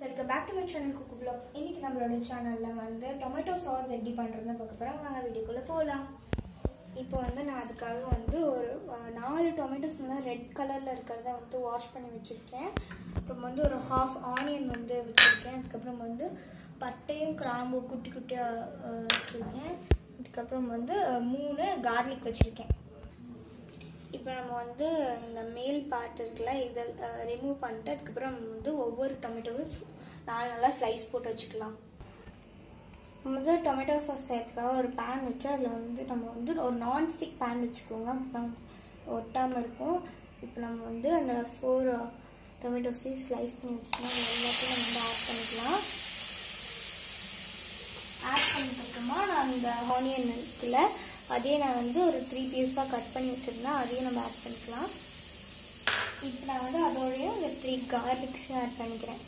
welcome back to my channel cook blogs இன்னைக்கு நம்மளோட சேனலில் வந்து டொமேட்டோ சாஸ் எப்படி பண்ணுறதுன்னு பார்க்க போகிறோம் வாங்க வீடியோக்குள்ளே போகலாம் இப்போ வந்து நான் அதுக்காக வந்து ஒரு அஹ், நாலு டொமேட்டோஸ் வந்து ரெட் கலரில் இருக்கிறத வந்து வாஷ் பண்ணி வச்சுருக்கேன் அப்புறம் வந்து ஒரு ஹாஃப் ஆனியன் வந்து வச்சுருக்கேன் அதுக்கப்புறம் வந்து பட்டையும் கிராம்பு குட்டி குட்டியாக வச்சுருக்கேன் அதுக்கப்புறம் வந்து அஹ், மூணு கார்லிக் வச்சுருக்கேன் இப்போ நம்ம வந்து இந்த மேல் பார்ட் இருக்குல்ல இதை ரிமூவ் பண்ணிட்டு அதுக்கப்புறம் நம்ம வந்து ஒவ்வொரு டொமேட்டோவும் நாலு நல்லா ஸ்லைஸ் போட்டு வச்சுக்கலாம் நம்ம வந்து டொமேட்டோ சாஸ் செய்யறதுக்காக ஒரு பேன் வச்சு அதில் வந்து நம்ம வந்து ஒரு நான்ஸ்டிக் பேன் வச்சுக்கோங்க அப்போ ஒட்டாமல் இருக்கும் இப்போ நம்ம வந்து அந்த ஃபோர் டொமேட்டோஸையும் ஸ்லைஸ் பண்ணி வச்சுக்கலாம் அது எல்லாத்தையும் நம்ம வந்து ஆட் பண்ணிக்கலாம் ஆட் பண்ணதுக்கப்புறமா நான் அந்த ஆனியன் இருக்குல்ல அதே நான் வந்து ஒரு த்ரீ பீஸாக கட் பண்ணி வச்சுருந்தேன் அதையும் நம்ம ஆட் பண்ணிக்கலாம் இப்போ நான் வந்து அதோடய இந்த த்ரீ கார்லிக்ஸையும் ஆட் பண்ணிக்கிறேன்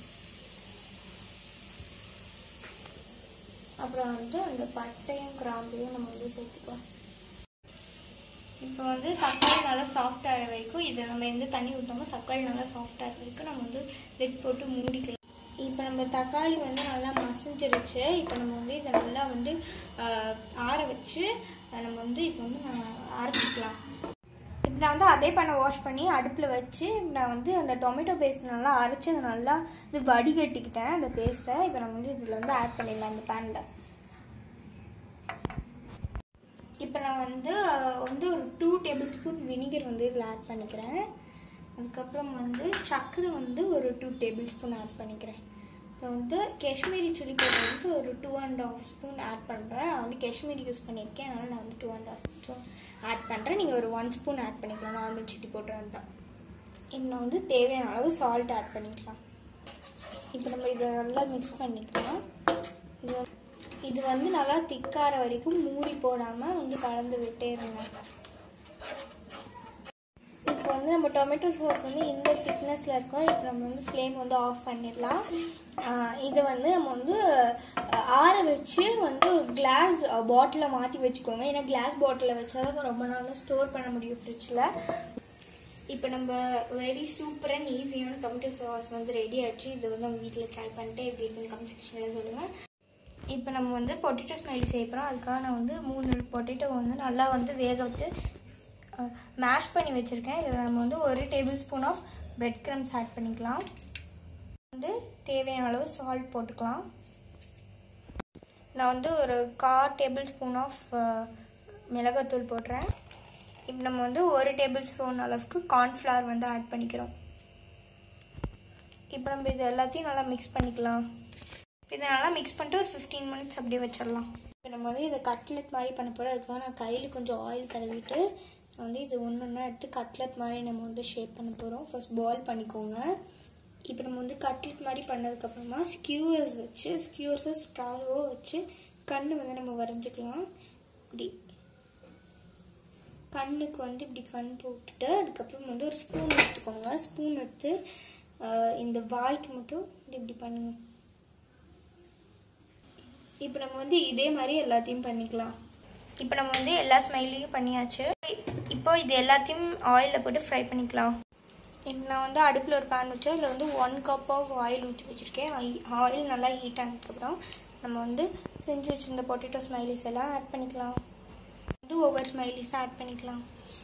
அப்புறம் வந்து அந்த பட்டையும் கிராம்பையும் நம்ம வந்து சேர்த்துக்கலாம் இப்போ வந்து தக்காளி நல்லா சாஃப்ட் ஆகிற வரைக்கும் இதை நம்ம எந்த தண்ணி ஊற்றாமோ தக்காளி நல்லா சாஃப்ட் ஆகிற வரைக்கும் நம்ம வந்து லிட் போட்டு மூடிக்கலாம் இப்போ நம்ம தக்காளி வந்து நல்லா மசிஞ்சிருச்சு இப்போ நம்ம வந்து இதை நல்லா வந்து ஆஹ், ஆற வச்சு அஹ், நம்ம வந்து இப்போ வந்து நான் அரைச்சிக்கலாம் இப்போ நான் வந்து அதே பண்ண வாஷ் பண்ணி அடுப்பில் வச்சு நான் வந்து அந்த டொமேட்டோ பேஸ்ட் நல்லா அரைச்சி அதை நல்லா இது வடிகட்டிக்கிட்டேன் அந்த பேஸ்ட்டை இப்போ நம்ம வந்து இதில் வந்து ஆட் பண்ணிடலாம் இந்த பேனில் இப்போ நான் வந்து அஹ், வந்து ஒரு டூ டேபிள் ஸ்பூன் வினிகர் வந்து இதில் ஆட் பண்ணிக்கிறேன் அதுக்கப்புறம் வந்து சர்க்கரை வந்து ஒரு டூ டேபிள் ஸ்பூன் ஆட் பண்ணிக்கிறேன் இப்போ வந்து காஷ்மீரி சில்லி பவுடர் வந்து ஒரு two and half spoon add பண்ணுறேன் நான் வந்து காஷ்மீரி யூஸ் பண்ணியிருக்கேன் அதனால் நான் வந்து two and half spoon add பண்ணுறேன் நீங்கள் ஒரு ஒன் ஸ்பூன் ஆட் பண்ணிக்கலாம் நார்மல் சில்லி பவுடர் தான் இன்னும் வந்து தேவையான அளவு சால்ட் ஆட் பண்ணிக்கலாம் இப்போ நம்ம இதை நல்லா மிக்ஸ் பண்ணிக்கலாம் இது வந்து- இது வந்து நல்லா திக்கார வரைக்கும் மூடி போடாமல் வந்து கலந்து விட்டே இருங்க இப்போ வந்து நம்ம டொமேட்டோ சாஸ் வந்து இந்த திக்னஸில் இருக்கோம் இப்போ நம்ம வந்து ஃப்ளேம் வந்து ஆஃப் பண்ணிடலாம் ஆஹ் இதை வந்து நம்ம வந்து ஆஹ் ஆற வச்சு வந்து ஒரு கிளாஸ் பாட்டிலில் மாற்றி வச்சுக்கோங்க ஏன்னா கிளாஸ் பாட்டிலில் வச்சா தான் ரொம்ப நாள் ஸ்டோர் பண்ண முடியும் ஃப்ரிட்ஜில் இப்போ நம்ம வெரி சூப்பர் அண்ட் ஈஸியான டொமேட்டோ சாஸ் வந்து ரெடி ஆச்சு இதை வந்து நம்ம வீட்டில் ட்ரை பண்ணிட்டு எப்படி இருக்குன்னு கமெண்ட் செக்ஷனில் சொல்லுங்கள் இப்போ நம்ம வந்து பொட்டேட்டோ ஸ்மைலி செய்ய போகிறோம் அதுக்காக நான் வந்து மூணு பொட்டேட்டோ வந்து நல்லா வந்து வேக விட்டு மேஷ் பண்ணி வச்சுருக்கேன் இதில் நம்ம வந்து ஒரு tablespoon of breadcrumbs add பண்ணிக்கலாம் வந்து தேவையான அளவு சால்ட் போட்டுக்கலாம் நான் வந்து ஒரு கா டேபிள் ஸ்பூன் ஆஃப் மிளகாத்தூள் போடுறேன் இப்போ நம்ம வந்து ஒரு டேபிள் ஸ்பூன் அளவுக்கு கார்ன்ஃப்ளவர் வந்து ஆட் பண்ணிக்கிறோம் இப்போ நம்ம இது எல்லாத்தையும் நல்லா மிக்ஸ் பண்ணிக்கலாம் இதை நல்லா மிக்ஸ் பண்ணிட்டு ஒரு ஃபிஃப்டீன் மினிட்ஸ் அப்படியே வச்சிடலாம் இப்போ நம்ம வந்து இதை கட்லெட் மாதிரி பண்ண போகிறோம் அதுக்காக நான் கையில் கொஞ்சம் ஆயில் தடவிட்டு நான் வந்து இது ஒன்று ஒன்றா எடுத்து கட்லெட் மாதிரி நம்ம வந்து ஷேப் பண்ண போகிறோம் ஃபர்ஸ்ட் பாயில் பண்ணிக்கோங்க இப்போ நம்ம வந்து கட்லெட் மாதிரி பண்ணதுக்கப்புறமா ஸ்கியூவர்ஸ் வச்சு ஸ்கியூவர்ஸோ ஸ்ட்ராவோ வச்சு கண் வந்து நம்ம வரைஞ்சிக்கலாம் இப்படி கண்ணுக்கு வந்து இப்படி கண் போட்டுட்டு அதுக்கப்புறம் வந்து ஒரு ஸ்பூன் எடுத்துக்கோங்க ஸ்பூன் எடுத்து ஆஹ், இந்த வாய்க்கு மட்டும் இப்படி இப்படி பண்ணுங்க இப்போ நம்ம வந்து இதே மாதிரி எல்லாத்தையும் பண்ணிக்கலாம் இப்போ நம்ம வந்து எல்லா ஸ்மைலியும் பண்ணியாச்சு இப்போ இது எல்லாத்தையும் ஆயிலில் போட்டு ஃப்ரை பண்ணிக்கலாம் இப்போ நான் வந்து அடுப்பில் ஒரு பேன் வச்சு அதில் வந்து ஒன் கப் ஆஃப் ஆயில் ஊற்றி வச்சுருக்கேன் ஆயில் நல்லா ஹீட் ஆனதுக்கப்புறம் நம்ம வந்து செஞ்சு வச்சுருந்த பொட்டேட்டோ ஸ்மைலிஸ் எல்லாம் ஆட் பண்ணிக்கலாம் வந்து ஒவ்வொரு ஸ்மைலிஸாக ஆட் பண்ணிக்கலாம்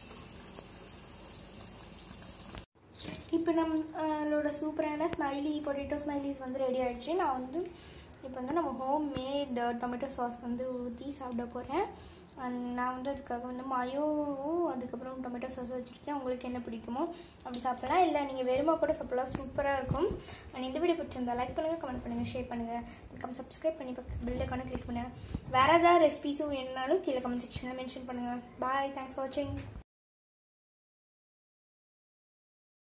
இப்போ நம்மளோட சூப்பரான ஸ்மைலி பொட்டேட்டோ ஸ்மைலிஸ் வந்து ரெடி ஆயிடுச்சு நான் வந்து இப்போ வந்து நம்ம ஹோம் மேட் டொமேட்டோ சாஸ் வந்து ஊற்றி சாப்பிட போகிறேன் நான் வந்து அதுக்காக வந்து மயோவும் அதுக்கப்புறம் டொமேட்டோ சாஸ் வச்சுருக்கேன் உங்களுக்கு என்ன பிடிக்குமோ அப்படி சாப்பிடலாம் இல்லை நீங்கள் வெறுமா கூட சாப்பிடலாம் சூப்பராக இருக்கும் அண்ட் இந்த வீடியோ பிடிச்சிருந்தா லைக் பண்ணுங்கள் கமெண்ட் பண்ணுங்கள் ஷேர் பண்ணுங்கள் மறக்காம சப்ஸ்கிரைப் பண்ணி பக்கத்து பெல் ஐக்கானை கிளிக் பண்ணுங்கள் வேறு ஏதாவது ரெசிபிஸும் வேணுனாலும் கீழே கமெண்ட் செக்ஷனில் மென்ஷன் பண்ணுங்கள் பாய் தேங்க்ஸ் ஃபார் வாட்சிங்